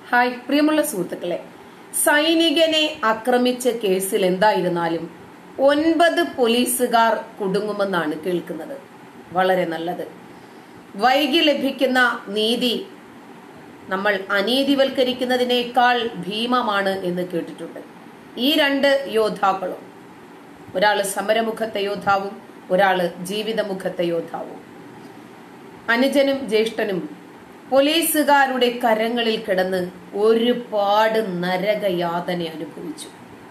hi പ്രിയമുള്ള സുഹൃത്തുക്കളെ സൈനികനെ ആക്രമിച്ച കേസിൽ എന്തായിരുന്നാലും ഒൻപത് പോലീസുകാർ കുടുങ്ങുമെന്നാണ് കേൾക്കുന്നത് വളരെ നല്ലത് വൈകി ലഭിക്കുന്ന നീതി നമ്മൾ അനീതിവൽക്കരിക്കുന്നതിനേക്കാൾ ഭീമമാണ് എന്ന് കേട്ടിട്ടുണ്ട് ഈ രണ്ട് യോദ്ധാക്കളും ഒരാള് സമരമുഖത്തെ യോദ്ധാവും ഒരാള് ജീവിതമുഖത്തെ യോദ്ധാവും അനുജനും ജ്യേഷ്ഠനും പോലീസുകാരുടെ കരങ്ങളിൽ കിടന്ന് ഒരുപാട് നരകയാതന അനുഭവിച്ചു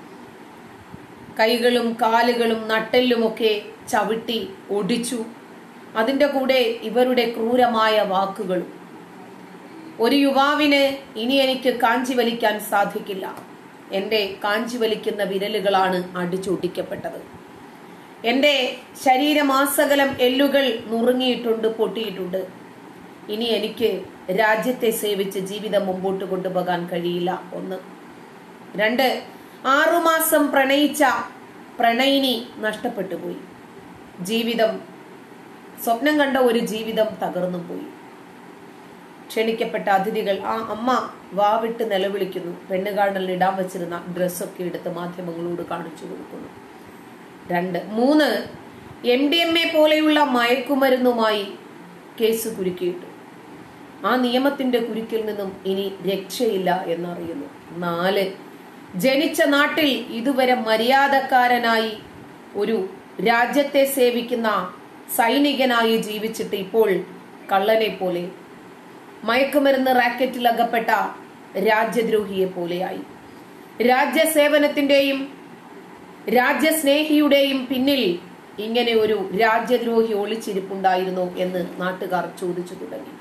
കൈകളും കാലുകളും നട്ടെല്ലുമൊക്കെ ചവിട്ടി ഒടിച്ചു അതിന്റെ കൂടെ ഇവരുടെ ക്രൂരമായ വാക്കുകളും ഒരു യുവാവിന് ഇനി എനിക്ക് കാഞ്ചി വലിക്കാൻ സാധിക്കില്ല എന്റെ കാഞ്ചി വലിക്കുന്ന വിരലുകളാണ് അടിച്ചൊടിക്കപ്പെട്ടത് എന്റെ ശരീരമാസകലം എല്ലുകൾ നുറുങ്ങിയിട്ടുണ്ട് പൊട്ടിയിട്ടുണ്ട് ഇനി എനിക്ക് രാജ്യത്തെ സേവിച്ച് ജീവിതം മുമ്പോട്ട് കൊണ്ടുപോകാൻ കഴിയില്ല ഒന്ന് രണ്ട് ആറുമാസം പ്രണയിച്ച പ്രണയിനി നഷ്ടപ്പെട്ടു പോയി ജീവിതം സ്വപ്നം കണ്ട ഒരു ജീവിതം തകർന്നു പോയി ക്ഷണിക്കപ്പെട്ട അതിഥികൾ ആ അമ്മ വാവിട്ട് നിലവിളിക്കുന്നു പെണ്ണുകാണലിന് ഇടാൻ വെച്ചിരുന്ന ഡ്രസ്സൊക്കെ എടുത്ത് മാധ്യമങ്ങളോട് കാണിച്ചു കൊടുക്കുന്നു രണ്ട് മൂന്ന് എം ഡി എം എ പോലെയുള്ള മയക്കുമരുന്നുമായി കേസ് കുരുക്കിയിട്ടു ആ നിയമത്തിന്റെ കുരുക്കിൽ നിന്നും ഇനി രക്ഷയില്ല എന്നറിയുന്നു നാല് ജനിച്ച നാട്ടിൽ ഇതുവരെ മര്യാദക്കാരനായി ഒരു രാജ്യത്തെ സേവിക്കുന്ന സൈനികനായി ജീവിച്ചിട്ട് ഇപ്പോൾ കള്ളനെ പോലെ മയക്കുമരുന്ന് റാക്കറ്റിൽ അകപ്പെട്ട രാജ്യദ്രോഹിയെ പോലെയായി രാജ്യസേവനത്തിന്റെയും രാജ്യസ്നേഹിയുടെയും പിന്നിൽ ഇങ്ങനെ ഒരു രാജ്യദ്രോഹി ഒളിച്ചിരിപ്പുണ്ടായിരുന്നോ എന്ന് നാട്ടുകാർ ചോദിച്ചു തുടങ്ങി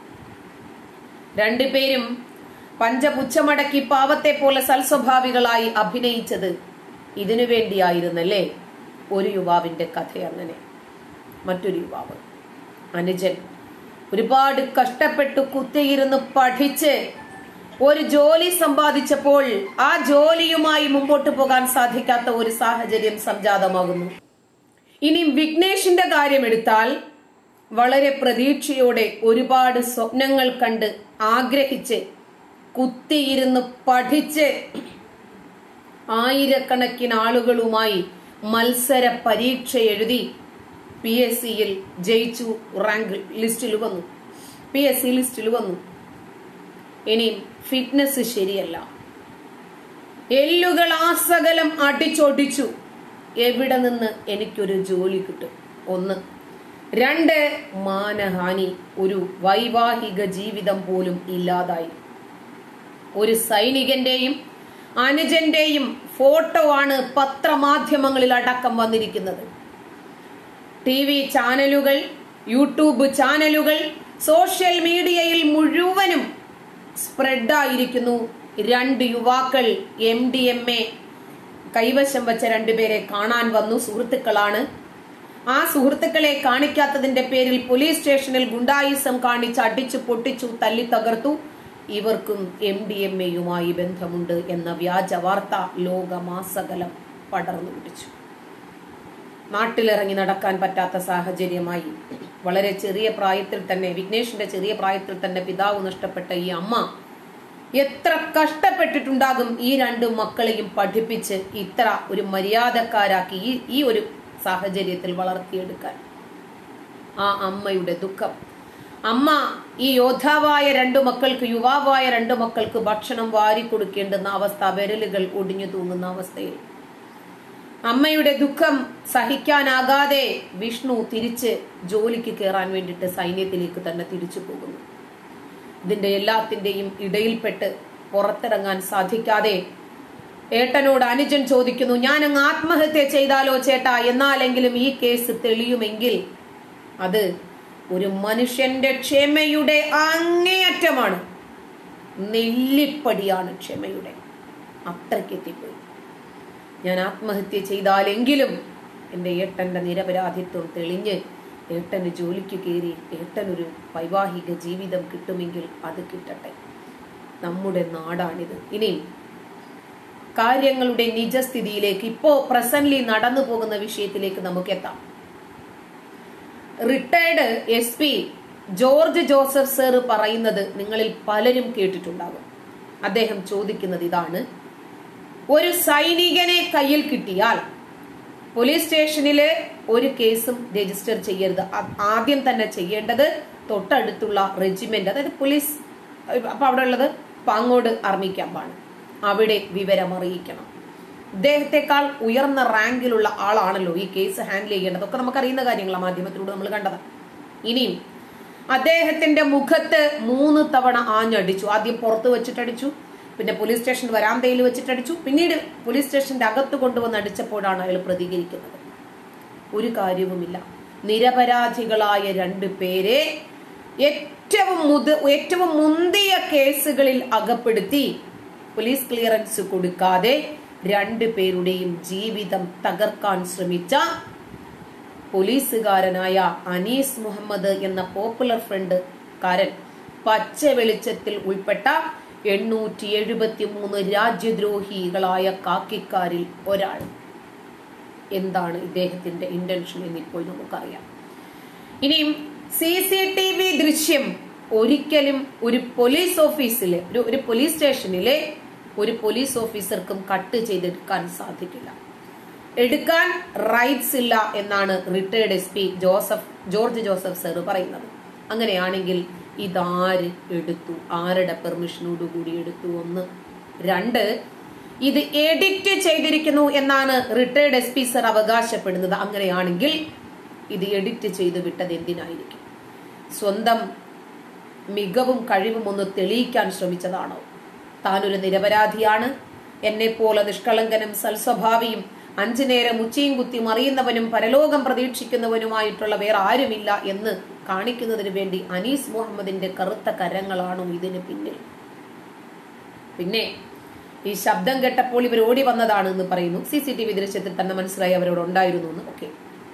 രണ്ടുപേരും പഞ്ചപുച്ഛമടക്കി പാവത്തെ പോലെ സൽസ്വഭാവികളായി അഭിനയിച്ചത് ഇതിനു വേണ്ടിയായിരുന്നല്ലേ ഒരു യുവാവിന്റെ കഥ അങ്ങനെ മറ്റൊരു യുവാവ് അനുജൻ ഒരുപാട് കഷ്ടപ്പെട്ടു കുത്തിയിരുന്ന് പഠിച്ച് ഒരു ജോലി സമ്പാദിച്ചപ്പോൾ ആ ജോലിയുമായി മുമ്പോട്ട് പോകാൻ സാധിക്കാത്ത ഒരു സാഹചര്യം സംജാതമാകുന്നു ഇനി വിഘ്നേഷിന്റെ കാര്യം എടുത്താൽ വളരെ പ്രതീക്ഷയോടെ ഒരുപാട് സ്വപ്നങ്ങൾ കണ്ട് ആഗ്രഹിച്ച് കുത്തിയിരുന്ന് പഠിച്ച് ആയിരക്കണക്കിന് ആളുകളുമായി മത്സര പരീക്ഷ എഴുതി പി എസ് സിയിൽ ജയിച്ചു റാങ്ക് ലിസ്റ്റിൽ വന്നു പി എസ് സി ലിസ്റ്റിൽ വന്നു ഇനി ഫിറ്റ്നസ് ശരിയല്ല എല്ലുകൾ ആസകലം അടിച്ചൊടിച്ചു എവിടെ നിന്ന് എനിക്കൊരു ജോലി കിട്ടും ഒന്ന് രണ്ട് മാനഹാനി ഒരു വൈവാഹിക ജീവിതം പോലും ഇല്ലാതായി ഒരു സൈനികന്റെയും അനുജന്റെയും ഫോട്ടോ ആണ് പത്രമാധ്യമങ്ങളിൽ അടക്കം വന്നിരിക്കുന്നത് ടി വി ചാനലുകൾ യൂട്യൂബ് ചാനലുകൾ സോഷ്യൽ മീഡിയയിൽ മുഴുവനും സ്പ്രെഡായിരിക്കുന്നു രണ്ട് യുവാക്കൾ എം ഡി എം എ കൈവശം വെച്ച രണ്ടുപേരെ കാണാൻ വന്നു സുഹൃത്തുക്കളാണ് ആ സുഹൃത്തുക്കളെ കാണിക്കാത്തതിന്റെ പേരിൽ പോലീസ് സ്റ്റേഷനിൽ ഗുണ്ടായുസം കാണിച്ച് അടിച്ചു പൊട്ടിച്ചു തല്ലി തകർത്തു ഇവർക്കും എം ഡി എം എയുമായി ബന്ധമുണ്ട് എന്ന വ്യാജ വാർത്ത ലോകമാസകലം പടർന്നു പിടിച്ചു നാട്ടിലിറങ്ങി നടക്കാൻ പറ്റാത്ത സാഹചര്യമായി വളരെ ചെറിയ പ്രായത്തിൽ തന്നെ വിഘ്നേഷിന്റെ ചെറിയ പ്രായത്തിൽ തന്നെ പിതാവ് നഷ്ടപ്പെട്ട ഈ അമ്മ എത്ര കഷ്ടപ്പെട്ടിട്ടുണ്ടാകും ഈ രണ്ട് മക്കളെയും പഠിപ്പിച്ച് ഇത്ര ഒരു മര്യാദക്കാരാക്കി ഈ ഈ ഒരു സാഹചര്യത്തിൽ വളർത്തിയെടുക്കാൻ ആ അമ്മയുടെ ദുഃഖം അമ്മ ഈ യോദ്ധാവായ രണ്ടു മക്കൾക്ക് യുവാവായ രണ്ടു മക്കൾക്ക് ഭക്ഷണം വാരി കൊടുക്കേണ്ടുന്ന അവസ്ഥ വിരലുകൾ ഒടിഞ്ഞു തൂങ്ങുന്ന അവസ്ഥയിൽ അമ്മയുടെ ദുഃഖം സഹിക്കാനാകാതെ വിഷ്ണു തിരിച്ച് ജോലിക്ക് കയറാൻ വേണ്ടിയിട്ട് സൈന്യത്തിലേക്ക് തന്നെ തിരിച്ചു പോകുന്നു ഇതിന്റെ എല്ലാത്തിന്റെയും ഇടയിൽപ്പെട്ട് പുറത്തിറങ്ങാൻ സാധിക്കാതെ ഏട്ടനോട് അനുജൻ ചോദിക്കുന്നു ഞാൻ അങ്ങ് ആത്മഹത്യ ചെയ്താലോ ചേട്ടാ എന്നാലെങ്കിലും ഈ കേസ് തെളിയുമെങ്കിൽ അത് ഒരു മനുഷ്യന്റെ ക്ഷമയുടെ അങ്ങേയറ്റമാണ് നെല്ലിപ്പടിയാണ് ക്ഷമയുടെ അത്രയ്ക്ക് എത്തിപ്പോയി ഞാൻ ആത്മഹത്യ ചെയ്താലെങ്കിലും എൻ്റെ ഏട്ടന്റെ നിരപരാധിത്വം തെളിഞ്ഞ് ഏട്ടന് ജോലിക്ക് കയറി ഏട്ടനൊരു വൈവാഹിക ജീവിതം കിട്ടുമെങ്കിൽ അത് കിട്ടട്ടെ നമ്മുടെ നാടാണിത് ഇനി കാര്യങ്ങളുടെ നിജസ്ഥിതിയിലേക്ക് ഇപ്പോ പ്രസന്റ്ലി നടന്നു പോകുന്ന വിഷയത്തിലേക്ക് നമുക്ക് എത്താം retired S P George Joseph sir പറയുന്നത് നിങ്ങളിൽ പലരും കേട്ടിട്ടുണ്ടാകും അദ്ദേഹം ചോദിക്കുന്നത് ഇതാണ് ഒരു സൈനികനെ കയ്യിൽ കിട്ടിയാൽ പോലീസ് സ്റ്റേഷനില് ഒരു കേസും രജിസ്റ്റർ ചെയ്യരുത് ആ- ആദ്യം തന്നെ ചെയ്യേണ്ടത് തൊട്ടടുത്തുള്ള റെജിമെന്റ് അതായത് പോലീസ് അപ്പൊ അവിടെ ഉള്ളത് പാങ്ങോട് ആർമി ക്യാമ്പാണ് അവിടെ വിവരം അറിയിക്കണം ഇദ്ദേഹത്തെക്കാൾ ഉയർന്ന റാങ്കിലുള്ള ആളാണല്ലോ ഈ കേസ് ഹാൻഡിൽ ചെയ്യേണ്ടത് ഒക്കെ നമുക്കറിയുന്ന കാര്യങ്ങളാണ് മാധ്യമത്തിലൂടെ നമ്മൾ കണ്ടത് ഇനിയും അദ്ദേഹത്തിന്റെ മുഖത്ത് മൂന്ന് തവണ ആഞ്ഞടിച്ചു ആദ്യം പുറത്ത് വെച്ചിട്ടടിച്ചു പിന്നെ പോലീസ് സ്റ്റേഷൻ വരാന്തയിൽ വെച്ചിട്ടടിച്ചു പിന്നീട് പോലീസ് സ്റ്റേഷന്റെ അകത്ത് കൊണ്ടുവന്ന് അടിച്ചപ്പോഴാണ് അയാൾ പ്രതികരിക്കുന്നത് ഒരു കാര്യവുമില്ല നിരപരാധികളായ രണ്ട് പേരെ ഏറ്റവും മുത ഏറ്റവും മുന്തിയ കേസുകളിൽ അകപ്പെടുത്തി പോലീസ് ക്ലിയറൻസ് കൊടുക്കാതെ രണ്ട് പേരുടെയും ജീവിതം തകർക്കാൻ ശ്രമിച്ച പോലീസുകാരനായ അനീസ് മുഹമ്മദ് എന്ന പോപ്പുലർ ഫ്രണ്ട് കാരൻ പച്ച വെളിച്ചത്തിൽ ഉൾപ്പെട്ട എണ്ണൂറ്റി എഴുപത്തി മൂന്ന് രാജ്യദ്രോഹികളായ കാക്കിക്കാരിൽ ഒരാൾ എന്താണ് ഇദ്ദേഹത്തിന്റെ ഇന്റൻഷൻ എന്നിപ്പോൾ നമുക്കറിയാം ഇനിയും സി സി ടി വി ദൃശ്യം ഒരിക്കലും ഒരു പോലീസ് ഓഫീസിലെ ഒരു ഒരു പോലീസ് സ്റ്റേഷനിലെ ഒരു പോലീസ് ഓഫീസർക്കും കട്ട് ചെയ്തെടുക്കാൻ സാധിക്കില്ല എടുക്കാൻ റൈറ്റ്സ് ഇല്ല എന്നാണ് retired S P Joseph George Joseph sir പറയുന്നത് അങ്ങനെയാണെങ്കിൽ ഇതാര് എടുത്തു ആരുടെ പെർമിഷനോടുകൂടി എടുത്തു ഒന്ന് രണ്ട് ഇത് എഡിറ്റ് ചെയ്തിരിക്കുന്നു എന്നാണ് റിട്ടയർഡ് എസ് പി സർ അവകാശപ്പെടുന്നത് അങ്ങനെയാണെങ്കിൽ ഇത് എഡിറ്റ് ചെയ്ത് വിട്ടത് എന്തിനായിരിക്കും സ്വന്തം മികവും കഴിവും ഒന്ന് തെളിയിക്കാൻ ശ്രമിച്ചതാണോ താനൊരു നിരപരാധിയാണ് എന്നെ പോലെ നിഷ്കളങ്കനും സൽസ്വഭാവിയും അഞ്ചു നേരം ഉച്ചയും കുത്തി മറിയുന്നവനും പരലോകം പ്രതീക്ഷിക്കുന്നവനുമായിട്ടുള്ള വേറെ ആരുമില്ല എന്ന് കാണിക്കുന്നതിന് വേണ്ടി അനീസ് മുഹമ്മദിന്റെ കറുത്ത കരങ്ങളാണോ ഇതിന് പിന്നിൽ പിന്നെ ഈ ശബ്ദം കേട്ടപ്പോൾ ഇവർ ഓടി വന്നതാണ് എന്ന് പറയുന്നു സി സി ടി വി ദൃശ്യത്തിൽ തന്നെ മനസ്സിലായി അവരോട് ഉണ്ടായിരുന്നു എന്ന് ഓക്കെ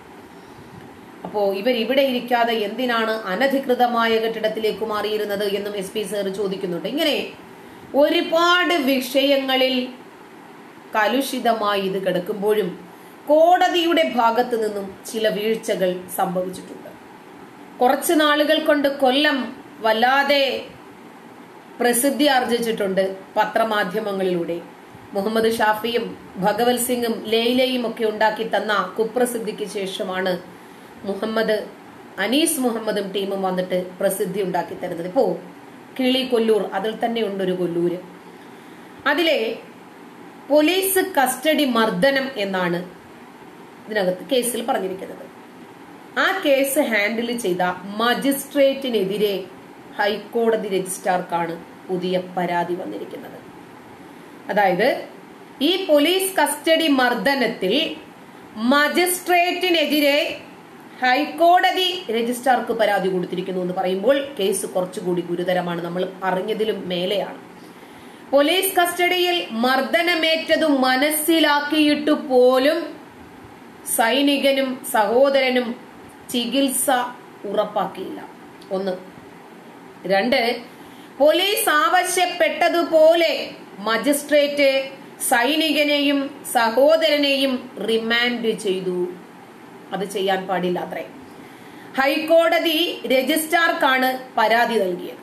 അപ്പോ ഇവർ ഇവിടെ ഇരിക്കാതെ എന്തിനാണ് അനധികൃതമായ കെട്ടിടത്തിലേക്ക് മാറിയിരുന്നത് എന്നും എസ് പി സാർ ചോദിക്കുന്നുണ്ട് ഇങ്ങനെ ഒരുപാട് വിഷയങ്ങളിൽ കലുഷിതമായി ഇത് കിടക്കുമ്പോഴും കോടതിയുടെ ഭാഗത്തു നിന്നും ചില വീഴ്ചകൾ സംഭവിച്ചിട്ടുണ്ട് കുറച്ച് നാളുകൾ കൊണ്ട് കൊല്ലം വല്ലാതെ പ്രസിദ്ധി ആർജിച്ചിട്ടുണ്ട് പത്രമാധ്യമങ്ങളിലൂടെ മുഹമ്മദ് ഷാഫിയും ഭഗവത് സിംഗും ലെയ്ലയും ഒക്കെ ഉണ്ടാക്കി തന്ന കുപ്രസിദ്ധിക്ക് ശേഷമാണ് മുഹമ്മദ് അനീസ് മുഹമ്മദും ടീമും വന്നിട്ട് പ്രസിദ്ധി ഉണ്ടാക്കി തരുന്നത് ഇപ്പോ കിളി കൊല്ലൂർ അതിൽ തന്നെ ഉണ്ട് ഒരു കൊല്ലൂര് അതിലെ പോലീസ് കസ്റ്റഡി മർദ്ദനം എന്നാണ് ഇതിനകത്ത് കേസിൽ പറഞ്ഞിരിക്കുന്നത് ആ കേസ് ഹാൻഡിൽ ചെയ്ത മജിസ്ട്രേറ്റിനെതിരെ ഹൈക്കോടതി രജിസ്ട്രാർക്കാണ് പുതിയ പരാതി വന്നിരിക്കുന്നത് അതായത് ഈ പോലീസ് കസ്റ്റഡി മർദ്ദനത്തിൽ മജിസ്ട്രേറ്റിനെതിരെ ഹൈക്കോടതി രജിസ്ട്രാർക്ക് പരാതി കൊടുത്തിരിക്കുന്നു എന്ന് പറയുമ്പോൾ കേസ് കുറച്ചുകൂടി ഗുരുതരമാണ് നമ്മൾ അറിഞ്ഞതിലും മേലെയാണ് പോലീസ് കസ്റ്റഡിയിൽ മർദ്ദനമേറ്റതു മനസ്സിലാക്കിയിട്ടു പോലും സൈനികനും സഹോദരനും ചികിത്സ ഉറപ്പാക്കിയില്ല ഒന്ന് രണ്ട് പോലീസ് ആവശ്യപ്പെട്ടതുപോലെ മജിസ്ട്രേറ്റ് സൈനികനെയും സഹോദരനെയും റിമാൻഡ് ചെയ്തു അത് ചെയ്യാൻ പാടില്ല അത്രേ ഹൈക്കോടതി രജിസ്ട്രാർക്കാണ് പരാതി നൽകിയത്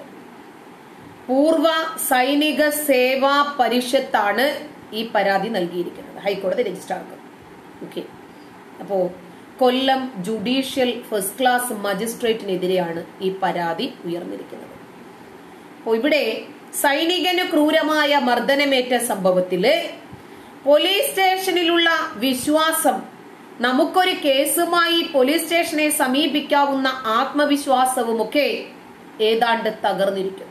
പൂർവ സൈനിക സേവാ പരിഷത്താണ് ഈ പരാതി നൽകിയിരിക്കുന്നത് ഹൈക്കോടതി രജിസ്ട്രാർക്ക് ഓക്കെ അപ്പോ കൊല്ലം ജുഡീഷ്യൽ ഫസ്റ്റ് ക്ലാസ് മജിസ്ട്രേറ്റിനെതിരെയാണ് ഈ പരാതി ഉയർന്നിരിക്കുന്നത് അപ്പോൾ ഇവിടെ സൈനികന് ക്രൂരമായ മർദ്ദനമേറ്റ സംഭവത്തില് പോലീസ് സ്റ്റേഷനിലുള്ള വിശ്വാസം നമുക്കൊരു കേസുമായി പോലീസ് സ്റ്റേഷനെ സമീപിക്കാവുന്ന ആത്മവിശ്വാസവുമൊക്കെ ഏതാണ്ട് തകർന്നിരിക്കുന്നു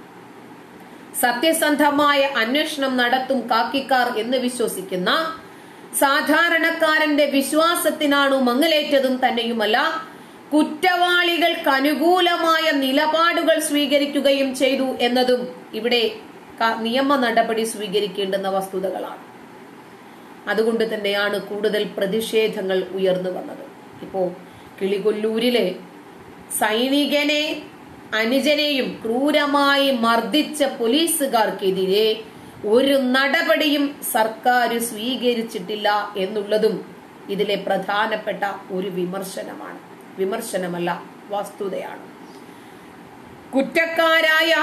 സത്യസന്ധമായ അന്വേഷണം നടത്തും കാക്കിക്കാർ എന്ന് വിശ്വസിക്കുന്ന സാധാരണക്കാരന്റെ വിശ്വാസത്തിനാണു മങ്ങലേറ്റതും തന്നെയുമല്ല കുറ്റവാളികൾക്ക് അനുകൂലമായ നിലപാടുകൾ സ്വീകരിക്കുകയും ചെയ്തു എന്നതും ഇവിടെ ക- നിയമ നടപടി സ്വീകരിക്കേണ്ടുന്ന വസ്തുതകളാണ് അതുകൊണ്ട് തന്നെയാണ് കൂടുതൽ പ്രതിഷേധങ്ങൾ ഉയർന്നു വന്നത് ഇപ്പോ കിളികൊല്ലൂരിലെ സൈനികനെ അനുജനെയും ക്രൂരമായി മർദ്ദിച്ച പോലീസുകാർക്കെതിരെ ഒരു നടപടിയും സർക്കാർ സ്വീകരിച്ചിട്ടില്ല എന്നുള്ളതും ഇതിലെ പ്രധാനപ്പെട്ട ഒരു വിമർശനമാണ് വിമർശനമല്ല വസ്തുതയാണ് കുറ്റക്കാരായ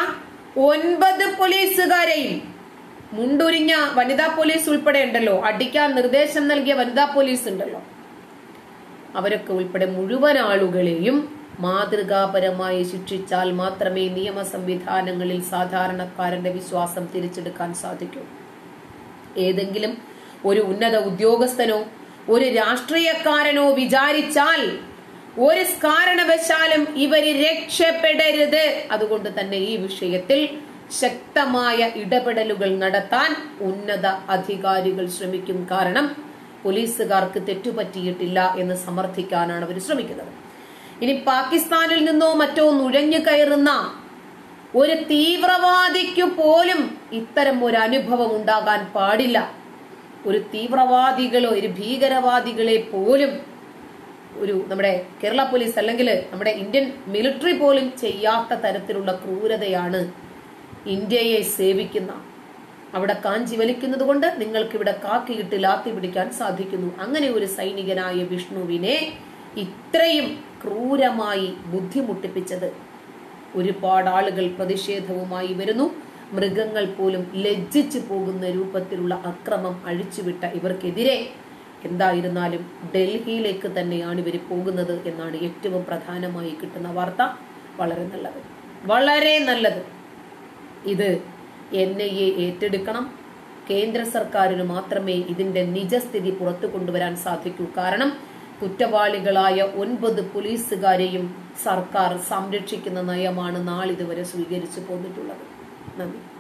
ഒൻപത് പോലീസുകാരെയും മുണ്ടുരിഞ്ഞ വനിതാ പോലീസ് ഉൾപ്പെടെ ഉണ്ടല്ലോ അടിക്കാൻ നിർദ്ദേശം നൽകിയ വനിതാ പോലീസ് ഉണ്ടല്ലോ അവരൊക്കെ ഉൾപ്പെടെ മുഴുവൻ ആളുകളെയും മാതൃകാപരമായി ശിക്ഷിച്ചാൽ മാത്രമേ നിയമ സംവിധാനങ്ങളിൽ സാധാരണക്കാരന്റെ വിശ്വാസം തിരിച്ചെടുക്കാൻ സാധിക്കൂ ഏതെങ്കിലും ഒരു ഉന്നത ഉദ്യോഗസ്ഥനോ ഒരു രാഷ്ട്രീയക്കാരനോ വിചാരിച്ചാൽ ഒരു കാരണവശാലും ഇവര് രക്ഷപ്പെടരുത് അതുകൊണ്ട് തന്നെ ഈ വിഷയത്തിൽ ശക്തമായ ഇടപെടലുകൾ നടത്താൻ ഉന്നത അധികാരികൾ ശ്രമിക്കും കാരണം പോലീസുകാർക്ക് തെറ്റുപറ്റിയിട്ടില്ല എന്ന് സമർത്ഥിക്കാനാണ് അവർ ശ്രമിക്കുന്നത് ഇനി പാകിസ്ഥാനിൽ നിന്നോ മറ്റോ നുഴഞ്ഞു കയറുന്ന ഒരു തീവ്രവാദിക്കു പോലും ഇത്തരം ഒരു അനുഭവം ഉണ്ടാകാൻ പാടില്ല ഒരു തീവ്രവാദികളോ ഒരു ഭീകരവാദികളെ പോലും ഒരു നമ്മുടെ കേരള പോലീസ് അല്ലെങ്കിൽ നമ്മുടെ ഇന്ത്യൻ മിലിറ്ററി പോലും ചെയ്യാത്ത തരത്തിലുള്ള ക്രൂരതയാണ് ഇന്ത്യയെ സേവിക്കുന്ന അവിടെ കാഞ്ചി വലിക്കുന്നത് കൊണ്ട് നിങ്ങൾക്ക് ഇവിടെ കാക്കിയിട്ട് ലാത്തി പിടിക്കാൻ സാധിക്കുന്നു അങ്ങനെ ഒരു സൈനികനായ വിഷ്ണുവിനെ ഇത്രയും ക്രൂരമായി ബുദ്ധിമുട്ടിപ്പിച്ചത് ഒരുപാട് ആളുകൾ പ്രതിഷേധവുമായി വരുന്നു മൃഗങ്ങൾ പോലും ലജ്ജിച്ചു പോകുന്ന രൂപത്തിലുള്ള അക്രമം അഴിച്ചുവിട്ട ഇവർക്കെതിരെ എന്തായിരുന്നാലും ഡൽഹിയിലേക്ക് തന്നെയാണ് ഇവർ പോകുന്നത് എന്നാണ് ഏറ്റവും പ്രധാനമായി കിട്ടുന്ന വാർത്ത വളരെ നല്ലത് വളരെ നല്ലത് ഇത് എൻ ഐ എ ഏറ്റെടുക്കണം കേന്ദ്ര സർക്കാരിന് മാത്രമേ ഇതിന്റെ നിജസ്ഥിതി പുറത്തു കൊണ്ടുവരാൻ സാധിക്കൂ കാരണം കുറ്റവാളികളായ ഒൻപത് പോലീസുകാരെയും സർക്കാർ സംരക്ഷിക്കുന്ന നയമാണ് നാളിതുവരെ സ്വീകരിച്ചു പോന്നിട്ടുള്ളത് നന്ദി